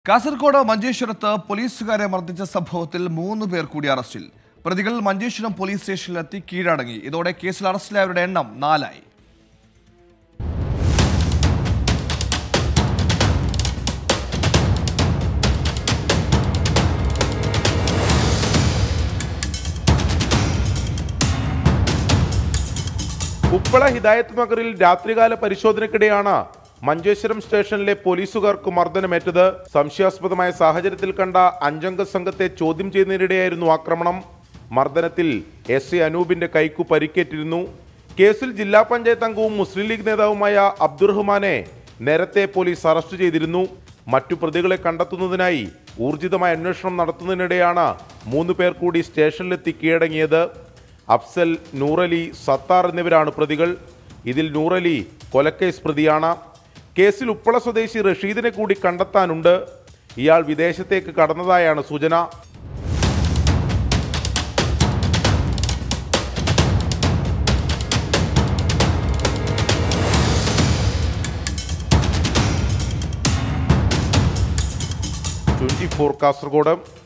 കാസർഗോഡ് മഞ്ചേശ്വരത്ത് പോലീസുകാരെ മർദ്ദിച്ച സംഭവത്തിൽ മൂന്ന് പേർ കൂടി അറസ്റ്റിൽ പ്രതികൾ മഞ്ചേശ്വരം പോലീസ് സ്റ്റേഷനിലെത്തി കീഴടങ്ങി ഇതോടെ കേസിൽ അറസ്റ്റിലായവരുടെ എണ്ണം നാലായി ഉപ്പള ഹിദായത്ത് നഗറിൽ രാത്രികാല പരിശോധനയ്ക്കിടെയാണ് മഞ്ചേശ്വരം സ്റ്റേഷനിലെ പോലീസുകാർക്ക് മർദ്ദനമേറ്റത് സംശയാസ്പദമായ സാഹചര്യത്തിൽ കണ്ട അഞ്ചംഗ സംഘത്തെ ചോദ്യം ചെയ്യുന്നതിനിടെയായിരുന്നു ആക്രമണം മർദ്ദനത്തിൽ എസ് എ അനൂപിന്റെ കൈക്കു പരിക്കേറ്റിരുന്നു കേസിൽ ജില്ലാ പഞ്ചായത്ത് അംഗവും മുസ്ലിം ലീഗ് നേതാവുമായ അബ്ദുറഹ്മാനെ നേരത്തെ പോലീസ് അറസ്റ്റ് ചെയ്തിരുന്നു മറ്റു പ്രതികളെ കണ്ടെത്തുന്നതിനായി ഊർജിതമായ അന്വേഷണം നടത്തുന്നതിനിടെയാണ് മൂന്ന് പേർ കൂടി സ്റ്റേഷനിലെത്തി കീഴടങ്ങിയത് അഫ്സൽ നൂറലി സത്താർ എന്നിവരാണ് പ്രതികൾ ഇതിൽ നൂറലി കൊലക്കേസ് പ്രതിയാണ് കേസിൽ ഉപ്പള സ്വദേശി റഷീദിനെ കൂടി കണ്ടെത്താനുണ്ട് ഇയാൾ വിദേശത്തേക്ക് കടന്നതായാണ് സൂചന ട്വന്റി ഫോർ കാസർഗോഡ്